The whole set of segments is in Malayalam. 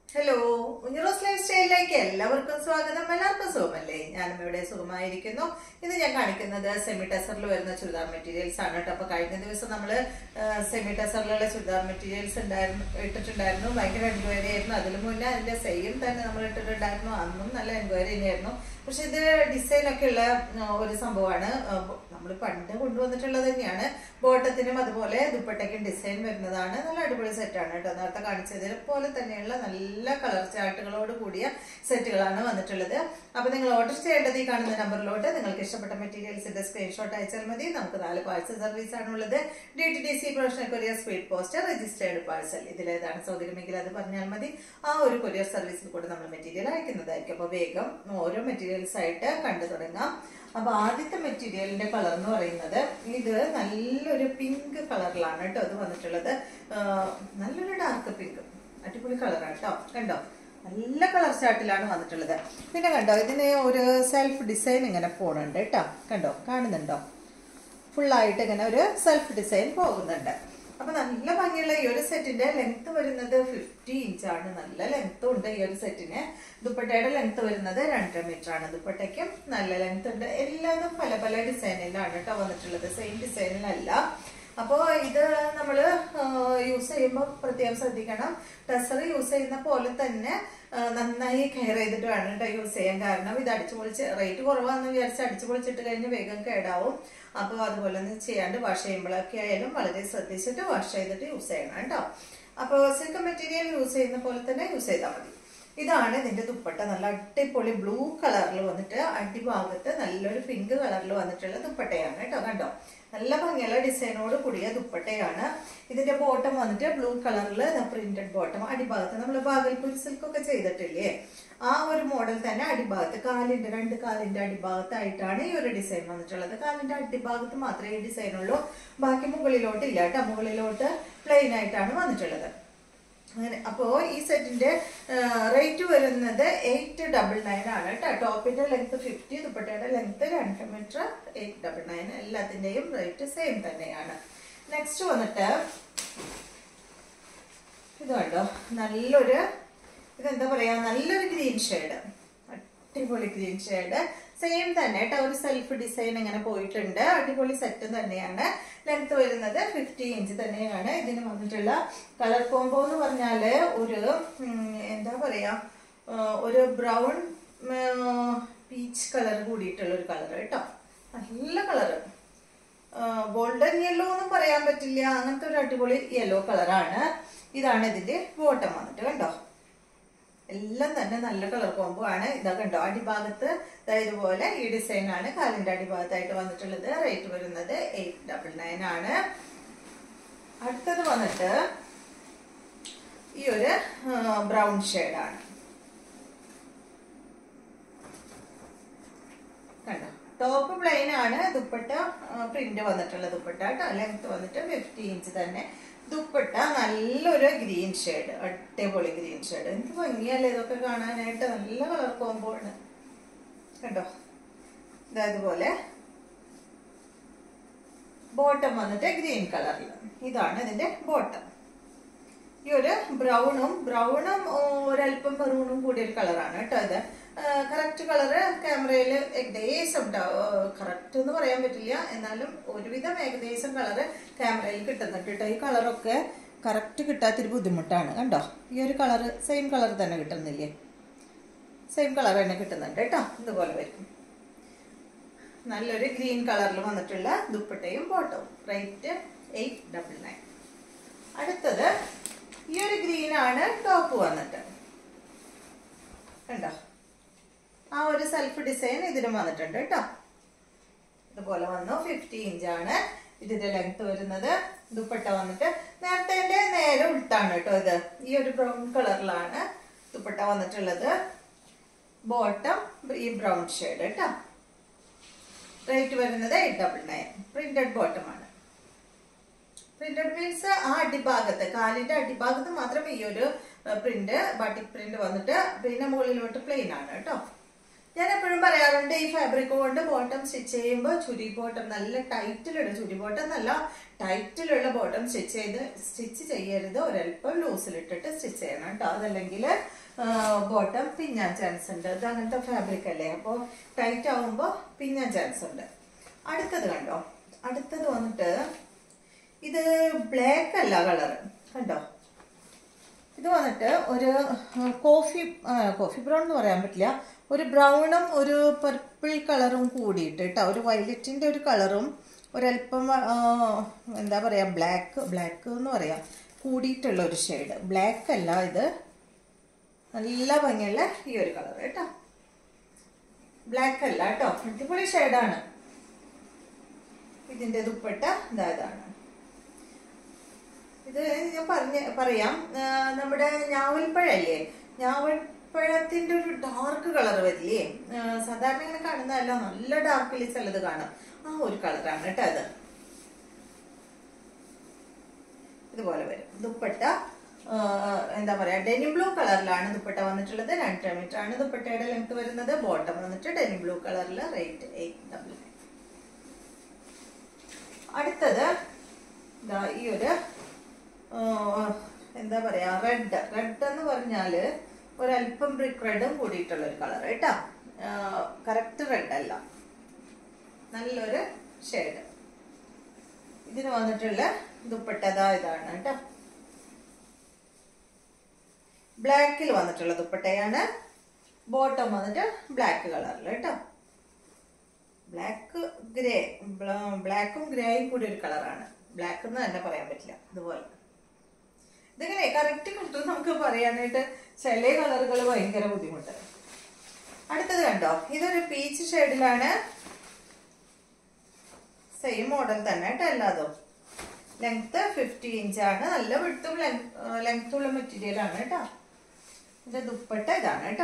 ഹലോ ഉഞ്ഞറോസ് ലൈഫ് സ്റ്റൈലിലേക്ക് എല്ലാവർക്കും സ്വാഗതം എല്ലാവർക്കും സുഖമല്ലേ ഞാനും ഇവിടെ സുഖമായിരിക്കുന്നു ഇന്ന് ഞാൻ കാണിക്കുന്നത് സെമി ടെസറിൽ വരുന്ന ചുരിദാർ മെറ്റീരിയൽസ് ആണ് കേട്ടോ അപ്പൊ കഴിഞ്ഞ ദിവസം നമ്മൾ സെമി ടെസറിലുള്ള ചുരിദാർ മെറ്റീരിയൽസ് ഉണ്ടായിരുന്നു ഇട്ടിട്ടുണ്ടായിരുന്നു ഭയങ്കര എൻക്വയറി ആയിരുന്നു അതിന് മുന്നേ അതിന്റെ സെയിം തന്നെ നമ്മൾ ഇട്ടിട്ടുണ്ടായിരുന്നു അന്നും നല്ല എൻക്വയറി തന്നെയായിരുന്നു പക്ഷെ ഇത് ഡിസൈൻ ഒക്കെ ഉള്ള ആ, ഒരു സംഭവമാണ് നമ്മൾ പണ്ട് കൊണ്ടുവന്നിട്ടുള്ളത് തന്നെയാണ് ബോട്ടത്തിനും അതുപോലെ ദുപ്പട്ടയ്ക്കും ഡിസൈൻ വരുന്നതാണ് നല്ല അടിപൊളി സെറ്റാണ് കേട്ടോ നേരത്തെ കാണിച്ചതിനെ പോലെ തന്നെയുള്ള നല്ല കളർ ചാർട്ടുകളോട് കൂടിയ സെറ്റുകളാണ് വന്നിട്ടുള്ളത് അപ്പൊ നിങ്ങൾ ഓർഡർ ചെയ്യേണ്ടത് ഈ കാണുന്ന നമ്പറിലോട്ട് നിങ്ങൾക്ക് ഇഷ്ടപ്പെട്ട മെറ്റീരിയൽസിന്റെ സ്ക്രീൻഷോട്ട് അയച്ചാൽ മതി നമുക്ക് നാല് പാഴ്സൽ സർവീസ് ആണുള്ളത് D T D C professional courier speed post registered parcel ഇതിലേതാണ് സൗകര്യമെങ്കിൽ അത് പറഞ്ഞാൽ മതി ആ ഒരു കൊറിയർ സർവീസിൽ കൂടെ നമ്മൾ മെറ്റീരിയൽ അയക്കുന്നതായിരിക്കും അപ്പൊ വേഗം ഓരോ മെറ്റീരിയൽസ് ആയിട്ട് കണ്ടു തുടങ്ങാം അപ്പൊ ആദ്യത്തെ മെറ്റീരിയലിന്റെ കളർ എന്ന് പറയുന്നത് ഇത് നല്ലൊരു പിങ്ക് കളറിലാണ് കേട്ടോ ഇത് വന്നിട്ടുള്ളത് ആ, നല്ലൊരു ഡാർക്ക് പിങ്ക് അടിപൊളി കളറാണ് കേട്ടോ കണ്ടോ നല്ല കളർ ചാർട്ടിലാണ് വന്നിട്ടുള്ളത് പിന്നെ കണ്ടോ ഇതിന് ഒരു സെൽഫ് ഡിസൈൻ ഇങ്ങനെ പോണുണ്ട് കേട്ടോ കണ്ടോ കാണുന്നുണ്ടോ ഫുള്ളായിട്ട് ഇങ്ങനെ ഒരു സെൽഫ് ഡിസൈൻ പോകുന്നുണ്ട് അപ്പൊ നല്ല ഭംഗിയുള്ള ഈ ഒരു സെറ്റിന്റെ ലെങ്ത് വരുന്നത് ഫിഫ്റ്റി ഇഞ്ചാണ് നല്ല ലെങ്ത്തും ഉണ്ട് ഈ ഒരു സെറ്റിന് ദുപ്പട്ടയുടെ ലെങ്ത് വരുന്നത് രണ്ടര മീറ്റർ ആണ് ദുപ്പട്ടയ്ക്കും നല്ല ലെങ്ത് ഉണ്ട് എല്ലാതും പല പല ഡിസൈനിലാണ് കേട്ടോ വന്നിട്ടുള്ളത് സെയിം ഡിസൈനിലല്ല അപ്പോൾ ഇത് നമ്മൾ യൂസ് ചെയ്യുമ്പോൾ പ്രത്യേകം ശ്രദ്ധിക്കണം ടെസർ യൂസ് ചെയ്യുന്ന പോലെ തന്നെ ആ, നന്നായി കെയർ ചെയ്തിട്ട് വേണം കേട്ടോ യൂസ് ചെയ്യാൻ കാരണം ഇത് അടിച്ചു പൊളിച്ച് റേറ്റ് കുറവാന്ന് വിചാരിച്ച് അടിച്ചു പൊളിച്ചിട്ട് കഴിഞ്ഞ് വേഗം കേടാവും അപ്പോൾ അതുപോലെ ഒന്നും ചെയ്യാണ്ട് വാഷ് ചെയ്യുമ്പോഴൊക്കെ ആയാലും വളരെ ശ്രദ്ധിച്ചിട്ട് വാഷ് ചെയ്തിട്ട് യൂസ് ചെയ്യണം കേട്ടോ അപ്പോൾ സിൽക്ക് മെറ്റീരിയൽ യൂസ് ചെയ്യുന്ന പോലെ തന്നെ യൂസ് ചെയ്താൽ മതി ഇതാണ് ഇതിന്റെ ദുപ്പട്ട നല്ല അടിപൊളി ബ്ലൂ കളറിൽ വന്നിട്ട് അടിഭാഗത്ത് നല്ലൊരു പിങ്ക് കളറിൽ വന്നിട്ടുള്ള ദുപ്പട്ടയാണ് കേട്ടോ കണ്ടോ നല്ല ഭംഗിയുള്ള ഡിസൈനോട് കൂടിയ ദുപ്പട്ടയാണ് ഇതിന്റെ ബോട്ടം വന്നിട്ട് ബ്ലൂ കളറിൽ പ്രിന്റഡ് ബോട്ടം അടിഭാഗത്ത് നമ്മൾ ബാഗൽപൂർ സിൽക്ക് ഒക്കെ ചെയ്തിട്ടില്ലേ ആ ഒരു മോഡൽ തന്നെ അടിഭാഗത്ത് കാലിന്റെ രണ്ട് കാലിന്റെ അടിഭാഗത്തായിട്ടാണ് ഈ ഒരു ഡിസൈൻ വന്നിട്ടുള്ളത് കാലിന്റെ അടിഭാഗത്ത് മാത്രമേ ഈ ഡിസൈൻ ഉള്ളൂ ബാക്കി മുകളിലോട്ട് ഇല്ല കേട്ടോ മുകളിലോട്ട് പ്ലെയിൻ ആയിട്ടാണ് വന്നിട്ടുള്ളത് അങ്ങനെ അപ്പോ ഈ സെറ്റിന്റെ റേറ്റ് വരുന്നത് എയ്റ്റ് ഡബിൾ നയൻ ആണ് കേട്ടോ ടോപ്പിന്റെ ലെങ്ത് ഫിഫ്റ്റി ദുപ്പട്ടയുടെ ലെങ്ത് രണ്ട് മീറ്റർ എയ്റ്റ് ഡബിൾ നയൻ എല്ലാത്തിന്റെയും റേറ്റ് സെയിം തന്നെയാണ് നെക്സ്റ്റ് വന്നിട്ട് ഇത് കണ്ടോ നല്ലൊരു ഇതെന്താ പറയാ നല്ലൊരു ഗ്രീൻ ഷെയ്ഡ് അടിപൊളി ഗ്രീൻ ഷെയ്ഡ് സെയിം തന്നെ കേട്ടോ ഒരു സെൽഫ് ഡിസൈൻ ഇങ്ങനെ പോയിട്ടുണ്ട് അടിപൊളി സെറ്റ് തന്നെയാണ് ലെങ്ത് വരുന്നത് ഫിഫ്റ്റി ഇഞ്ച് തന്നെയാണ് ഇതിന് വന്നിട്ടുള്ള കളർ കോംബോ എന്ന് പറഞ്ഞാല് ഒരു ഉം, എന്താ പറയാ ആ, ഒരു ബ്രൗൺ പീച്ച് കളർ കൂടിയിട്ടുള്ള ഒരു കളർ കേട്ടോ നല്ല കളറ് ഗോൾഡൻ യെല്ലോ ഒന്നും പറയാൻ പറ്റില്ല അങ്ങനത്തെ ഒരു അടിപൊളി യെല്ലോ കളറാണ് ഇതാണ് ഇതിന്റെ ബോട്ടം വന്നിട്ട് കണ്ടോ എല്ലാം തന്നെ നല്ല കളർ കോംബോ ആണ് ഇതാ കണ്ടോ അടിഭാഗത്ത് ദാ ഇതുപോലെ ഈ ഡിസൈൻ ആണ് കാലിന്റെ അടിഭാഗത്തായിട്ട് വന്നിട്ടുള്ളത് റേറ്റ് വരുന്നത് എയ്റ്റ് ഡബിൾ നയൻ ആണ് അടുത്തത് വന്നിട്ട് ഈ ഒരു ബ്രൗൺ ആണ് കണ്ടോ ടോപ്പ് പ്ലെയിൻ ആണ് ദുപ്പട്ട പ്രിന്റ് വന്നിട്ടുള്ള ദുപ്പട്ട കേട്ടോ ലെങ്ത് വന്നിട്ട് ഫിഫ്റ്റി ഇഞ്ച് തന്നെ ദുപ്പട്ട നല്ലൊരു ഗ്രീൻ ഷെയ്ഡ് അടിപൊളി ഗ്രീൻ ഷെയ്ഡ് എന്ത് ഭംഗിയല്ലേ ഇതൊക്കെ കാണാനായിട്ട് നല്ല കളർ കോംബോ ആണ് കണ്ടോ ഇതാ ഇതുപോലെ ബോട്ടം വന്നിട്ട് ഗ്രീൻ കളറിൽ ഇതാണ് ഇതിന്റെ ബോട്ടം ഈ ഒരു ബ്രൗണും ബ്രൗണും ഒരല്പം മെറൂണും കൂടിയ ഒരു കളറാണ് കേട്ടോ ഇത് കറക്റ്റ് കളറ് ക്യാമറയിൽ ഏകദേശം കറക്റ്റ് എന്ന് പറയാൻ പറ്റില്ല എന്നാലും ഒരുവിധം ഏകദേശം കളറ് ക്യാമറയിൽ കിട്ടുന്നുണ്ട് കേട്ടോ ഈ കളറൊക്കെ കറക്റ്റ് കിട്ടാത്തൊരു ബുദ്ധിമുട്ടാണ് കണ്ടോ ഈ ഒരു കളറ് സെയിം കളർ തന്നെ കിട്ടുന്നില്ലേ സെയിം കളർ തന്നെ കിട്ടുന്നുണ്ട് കേട്ടോ ഇതുപോലെ വരും നല്ലൊരു ഗ്രീൻ കളറിൽ വന്നിട്ടുള്ള ദുപ്പട്ടയും ബോട്ടവും റേറ്റ് എയ്റ്റ് ഡബിൾ നയൻ അടുത്തത് ഈ ഒരു ഗ്രീൻ ആണ് ടോപ്പ് വന്നിട്ട് കണ്ടോ ആ ഒരു സെൽഫ് ഡിസൈൻ ഇതിനും വന്നിട്ടുണ്ട് കേട്ടോ ഇതുപോലെ വന്നു ഫിഫ്റ്റി ഇഞ്ചാണ് ഇതിന്റെ ലെങ്ത് വരുന്നത് ദുപ്പട്ട വന്നിട്ട് നേരത്തെ നേരെ ഉൾട്ടാണ് കേട്ടോ ഇത് ഈ ഒരു ബ്രൗൺ കളറിലാണ് ദുപ്പട്ട വന്നിട്ടുള്ളത് ബോട്ടം ഈ ബ്രൗൺ ഷെയ്ഡ് കേട്ടോ റേറ്റ് വരുന്നത് eight double nine printed bottom ആണ് പ്രിന്റഡ് മീൻസ് ആ അടിഭാഗത്ത് കാലിന്റെ അടിഭാഗത്ത് മാത്രമേ ഈ ഒരു പ്രിന്റ് ബാട്ടിക് പ്രിന്റ് വന്നിട്ട് പിന്നെ മുകളിലോട്ട് പ്ലെയിൻ ആണ് കേട്ടോ ഞാൻ എപ്പോഴും പറയാറുണ്ട് ഈ ഫാബ്രിക് കൊണ്ട് ബോട്ടം സ്റ്റിച്ച് ചെയ്യുമ്പോൾ ചുരി ബോട്ടം നല്ല ടൈറ്റിലുള്ള ചുരി ബോട്ടം നല്ല ടൈറ്റിലുള്ള ബോട്ടം സ്റ്റിച്ച് ചെയ്ത് സ്റ്റിച്ച് ചെയ്യരുത് ഒരല്പം ലൂസിലിട്ടിട്ട് സ്റ്റിച്ച് ചെയ്യണം കേട്ടോ അതല്ലെങ്കിൽ ബോട്ടം പിന്നാൻ ചാൻസ് ഉണ്ട് ഇത് അങ്ങനത്തെ ഫാബ്രിക് അല്ലേ അപ്പോൾ ടൈറ്റ് ആവുമ്പോൾ പിന്നാൻ ചാൻസ് ഉണ്ട് അടുത്തത് കണ്ടോ അടുത്തത് വന്നിട്ട് ഇത് ബ്ലാക്ക് അല്ല കളർ കണ്ടോ ഇത് വന്നിട്ട് ഒരു കോഫി കോഫി ബ്രൗൺ എന്ന് പറയാൻ പറ്റില്ല ഒരു ബ്രൗണും ഒരു പർപ്പിൾ കളറും കൂടിയിട്ട് കേട്ടോ ഒരു വയലറ്റിന്റെ ഒരു കളറും ഒരല്പം ആ, എന്താ പറയാ ബ്ലാക്ക് ബ്ലാക്ക് എന്ന് പറയാം കൂടിയിട്ടുള്ള ഒരു ഷെയ്ഡ് ബ്ലാക്ക് അല്ല ഇത് നല്ല ഭംഗിയുള്ള ഈ ഒരു കളർ കേട്ടോ ബ്ലാക്ക് അല്ല കേട്ടോ അടിപൊളി ഷെയ്ഡാണ് ഇതിന്റെ ദുപ്പട്ട ഇതാ ഇതാണ് ഇത് ഞാൻ പറഞ്ഞ പറയാം ആ, നമ്മുടെ ഞാവൽപ്പഴല്ലേ ഞാവൽപ്പഴത്തിന്റെ ഒരു ഡാർക്ക് കളർ വരില്ലേ ആ, സാധാരണ ഇങ്ങനെ കാണുന്നതല്ല നല്ല ഡാർക്കിൽ ചിലത് കാണാം ആ ഒരു കളറാണ് കേട്ടോ അത് ഇതുപോലെ വരും ദുപ്പട്ട ആ, എന്താ പറയാ ഡെനിം ബ്ലൂ കളറിലാണ് ദുപ്പട്ട വന്നിട്ടുള്ളത് രണ്ടര മീറ്റർ ആണ് ദുപ്പട്ടയുടെ ലെങ്ത് വരുന്നത് ബോട്ടം വന്നിട്ട് ഡെനിം ബ്ലൂ കളറിൽ റേറ്റ് എയ്റ്റ് ഡബിൾ നയൻ അടുത്തത് ദാ ഈ ഒരു ആ, എന്താ പറയാ റെഡ് റെഡ് എന്ന് പറഞ്ഞാല് ഒരല്പം ബ്രിക്ക് റെഡും കൂടിയിട്ടുള്ള ഒരു കളർ കേട്ടോ കറക്റ്റ് റെഡ് അല്ല നല്ലൊരു ഷെയ്ഡ് ഇതിന് വന്നിട്ടുള്ള ദുപ്പട്ടതാ ഇതാണ് കേട്ടോ ബ്ലാക്കിൽ വന്നിട്ടുള്ള ദുപ്പട്ടയാണ് ബോട്ടം വന്നിട്ട് ബ്ലാക്ക് കളറിൽ കേട്ടോ ബ്ലാക്ക് ഗ്രേ ബ്ലാക്കും ഗ്രേയും കൂടി ഒരു കളറാണ് ബ്ലാക്ക് എന്ന് തന്നെ പറയാൻ പറ്റില്ല ഇതുപോലെ ഇതിങ്ങനെ കറക്റ്റ് കിട്ടും നമുക്ക് പറയാനായിട്ട് ചില കളറുകൾ ഭയങ്കര ബുദ്ധിമുട്ട് അടുത്തത് കണ്ടോ ഇതൊരു പീച്ച് ഷെയ്ഡിലാണ് സെയിം മോഡൽ തന്നെ കേട്ടോ എല്ലാതും ലെങ്ത് ഫിഫ്റ്റി ഇഞ്ചാണ് നല്ല വിട്ടും ലെങ്ത് ഉള്ള മെറ്റീരിയൽ ആണ് കേട്ടോ ഇതിന്റെ ദുപ്പട്ട ഇതാണ് കേട്ടോ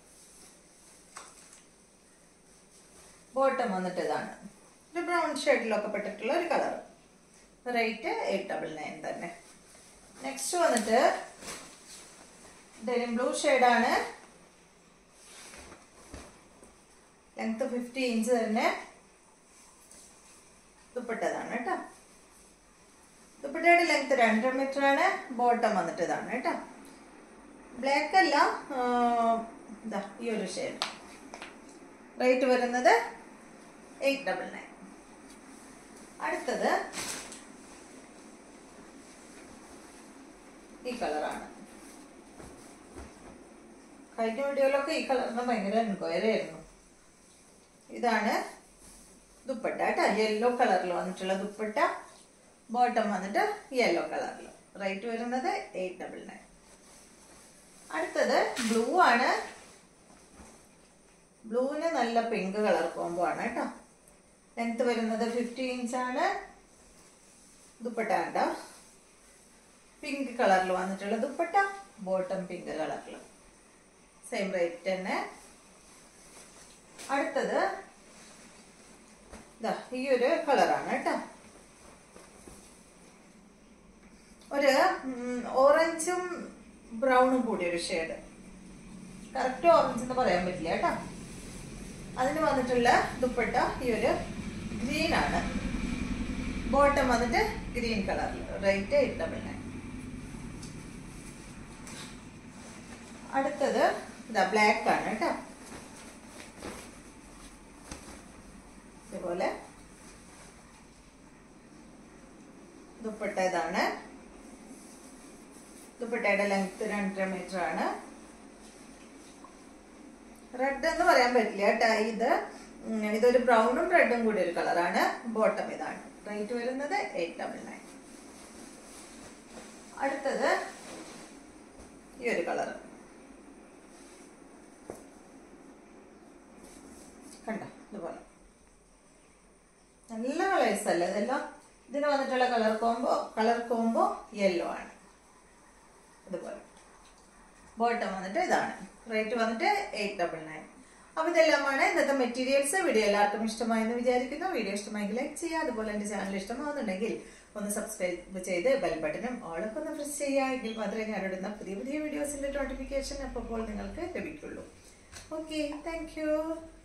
ബോട്ടം വന്നിട്ട് ഇതാണ് ഒരു ബ്രൗൺ ഷെയ്ഡിലൊക്കെ പെട്ടിട്ടുള്ള ഒരു colour rate eight double nine തന്നെ നെക്സ്റ്റ് വന്നിട്ട് ഡെനിം ബ്ലൂ ഷെയ്ഡാണ് ലെങ്ത് ഫിഫ്റ്റി ഇഞ്ച് തന്നെ ദുപ്പട്ടതാണ് കേട്ടോ ദുപ്പട്ടയുടെ ലെങ്ത് രണ്ടര മീറ്റർ ആണ് ബോട്ടം വന്നിട്ട് ഇതാണ് കേട്ടോ ബ്ലാക്ക് അല്ല ആ, ഇതാ ഈ ഒരു ഷെയ്ഡ് റേറ്റ് വരുന്നത് എയ്റ്റ് ഡബിൾ നയൻ അടുത്തത് ഈ കളറാണ് കഴിഞ്ഞ വീഡിയോയിലൊക്കെ ഈ കളറിന് ഭയങ്കര എൻക്വയറി ആയിരുന്നു ഇതാണ് ദുപ്പട്ട കേട്ടോ യെല്ലോ കളറിൽ വന്നിട്ടുള്ള ദുപ്പട്ട ബോട്ടം വന്നിട്ട് യെല്ലോ കളറിൽ റേറ്റ് വരുന്നത് എയ്റ്റ് ഡബിൾ നയൻ അടുത്തത് ബ്ലൂ ആണ് ബ്ലൂവിന് നല്ല പിങ്ക് കളർ കോംബോ ആണ് കേട്ടോ ലെങ്ത് വരുന്നത് ഫിഫ്റ്റി ഇഞ്ച് ആണ് ദുപ്പട്ട കണ്ടോ പിങ്ക് കളറിൽ വന്നിട്ടുള്ള ദുപ്പട്ട ബോട്ടം പിങ്ക് കളറിൽ സെയിം റേറ്റ് തന്നെ അടുത്തത് ദാ ഈ ഒരു കളറാണ് കേട്ടോ ഒരു ഉം, ഓറഞ്ചും ബ്രൗണും കൂടി ഒരു ഷെയ്ഡ് കറക്റ്റ് ഓറഞ്ച് എന്ന് പറയാൻ പറ്റില്ല കേട്ടോ അതിന് വന്നിട്ടുള്ള ദുപ്പട്ട ഈ ഒരു ഗ്രീൻ ആണ് ബോട്ടം വന്നിട്ട് ഗ്രീൻ കളറിൽ റേറ്റ് എയ്റ്റ് ഡബിൾ നയൻ അടുത്തത് ഇതാ ബ്ലാക്ക് ആണ് കേട്ടോ ഇതുപോലെ ദുപ്പട്ട ഇതാണ് ദുപ്പട്ടയുടെ ലെങ്ത് രണ്ടര മീറ്റർ ആണ് റെഡ് എന്ന് പറയാൻ പറ്റില്ല കേട്ടോ ഇത് ഉം, ഇതൊരു ബ്രൗണും റെഡും കൂടി ഒരു കളറാണ് ബോട്ടം ഇതാണ് റേറ്റ് വരുന്നത് എയ്റ്റ് ഡബിൾ നയൻ അടുത്തത് ഈ ഒരു കളർ കണ്ടോ ഇതുപോലെ നല്ല കളേഴ്സ് അല്ലേ ഇതെല്ലാം ഇതിന് വന്നിട്ടുള്ള colour combo colour combo yellow ആണ് ഇതുപോലെ ബോട്ടം വന്നിട്ട് ഇതാണ് റേറ്റ് വന്നിട്ട് എയ്റ്റ് ഡബിൾ നയൻ അപ്പൊ ഇതെല്ലാമാണ് ഇന്നത്തെ മെറ്റീരിയൽസ് വീഡിയോ എല്ലാവർക്കും ഇഷ്ടമായെന്ന് വിചാരിക്കുന്നു വീഡിയോ ഇഷ്ടമായെങ്കിൽ ലൈക്ക് ചെയ്യുക അതുപോലെ എന്റെ ചാനൽ ഇഷ്ടമാകുന്നുണ്ടെങ്കിൽ ഒന്ന് സബ്സ്ക്രൈബ് ചെയ്ത് ബെൽ ബട്ടണും ഓളൊക്കെ ഒന്ന് പ്രസ് ചെയ്യുക എങ്കിൽ മാത്രമേ ഞാനിടുന്ന പുതിയ പുതിയ വീഡിയോസിന്റെ നോട്ടിഫിക്കേഷൻ അപ്പോൾ നിങ്ങൾക്ക് ലഭിക്കുള്ളൂ ഓക്കെ താങ്ക് യു